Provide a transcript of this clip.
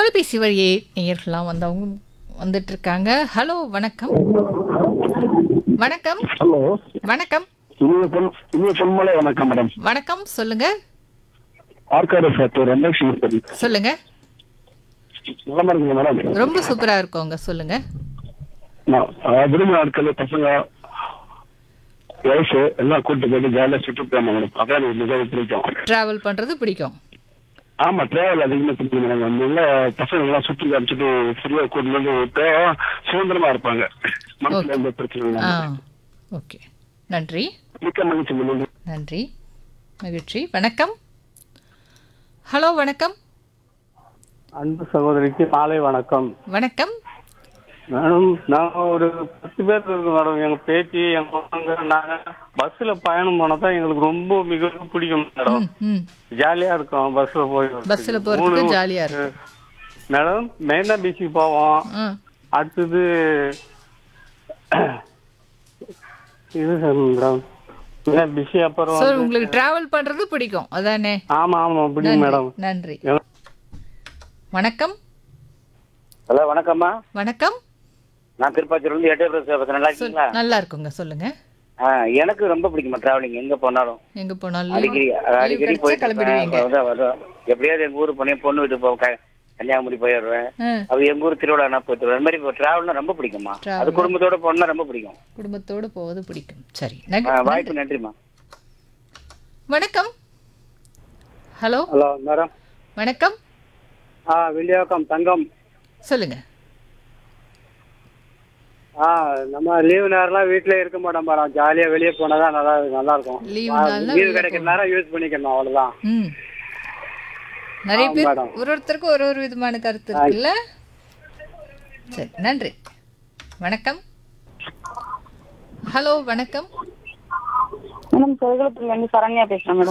தொலைபேசி வழியே நேயர்கள்லாம் வந்தவங்க வந்துட்டு இருக்காங்க ஹலோ வணக்கம் வணக்கம் ஹலோ வணக்கம் இனிய பொன் இனிய பொன்மலை வணக்கம் மேடம் வணக்கம் சொல்லுங்க ஆர்காடு சார் ரமேஷ் சரி சொல்லுங்க நல்லமா இருக்குங்க மேடம் ரொம்ப சூப்பரா இருக்கோங்க சொல்லுங்க நான், அஹ், விடுமுறை நாட்கள் பசங்க வயசு எல்லாம் கூட்டு போயிட்டு ஜாலியா சுற்றி போயாங்க மேடம் அதான் எனக்கு மிகவும் பிடிக்கும் டிராவல் பண்றது பிடிக்கும் ஆமா டிராவல் அதிகமா பிடிக்கும் மேடம் வந்து பசங்க எல்லாம் சுற்றி காமிச்சிட்டு ஃப்ரீயா கூட்டு வந்து விட்டு சுதந்திரமா இருப்பாங்க மனசுல எந்த பிரச்சனை ஆ இல்லை ஓகே நன்றி மிக்க மகிழ்ச்சி மேடம் நன்றி மகிழ்ச்சி வணக்கம் ஹலோ வணக்கம் அன்பு சகோதரிக்கு மாலை வணக்கம் வணக்கம் மேடம் நான் ஒரு பத்து பேர் இருக்கோம் மேடம் எங்க பேத்தி எங்க பசங்க நாங்க பஸ்ல பயணம் போனா தான் எங்களுக்கு ரொம்ப மிகவும் பிடிக்கும் மேடம் ம் ம் ஜாலியா இருக்கும் பஸ்ல போய் பஸ்ல போறதுக்கு ஜாலியா இருக்கு மேடம் மெயினா பீச்சுக்கு போவோம் ஆ அடுத்தது இது மேடம் மெயினா பீச்சு அப்புறம் ஸோ வந்து- உங்களுக்கு டிராவல் பண்றது பிடிக்கும் அதானே ஆமா ஆமா பிடிக்கும் மேடம் நன்றி வணக்கம் ஹலோ வணக்கம்மா வணக்கம் நான் திருப்பாச்சூர்ல இருந்து எட்டே பிரதேசம் நல்லா சொல்- இருக்கீங்களா நல்லா இருக்குங்க சொல்லுங்க ஆ, எனக்கு ரொம்ப பிடிக்குமா டிராவலிங் எங்க போனாலும் எங்க போனாலும் அடிக்கடி leave அடிக்கடி கிடைச்சா போயிட்டு கிளம்பிடுவீங்க இருப்பேன். அதான், அதான். எப்படியாவது எங்க ஊர் போனேன் பொண்ணு வீட்டு போ க- கன்னியாகுமரி போயிடுவேன் ஆ, அது எங்க ஊர் திருவிழா நான் போயிட்டு வருவேன். அந்த மாதிரி டிராவல்னா ரொம்ப பிடிக்குமா Travel. அது குடும்பத்தோட போனா ரொம்ப பிடிக்கும் குடும்பத்தோட போவது பிடிக்கும் சரி ஆ, நன்றி வாய்ப்பு நன்றிம்மா வணக்கம் ஹலோ ஹலோ மேடம் வணக்கம் ஆ வில்லியாக்கம் தங்கம் சொல்லுங்க ஆ நம்ம லீவு நேரம்லாம் வீட்லயே இருக்க மாட்டோம் மேடம் ஜாலியா வெளியே போனாதான் நல்லா நல்லா இருக்கும் Leave ஆ, நாள்னா லீவு வெளில கிடைக்கிற நேரம் யூஸ் பண்ணிக்கணும் அவ்வளவுதான் ம் நிறைய ஆ, பேர் மேடம். ஒரு ஒருத்தருக்கும் ஒரு ஒரு விதமான கருத்து இருக்குல்ல சரி நன்றி வணக்கம் ஹலோ வணக்கம் மேடம் கோகுலத்துல இருந்து சரண்யா பேசுறேன் மேடம்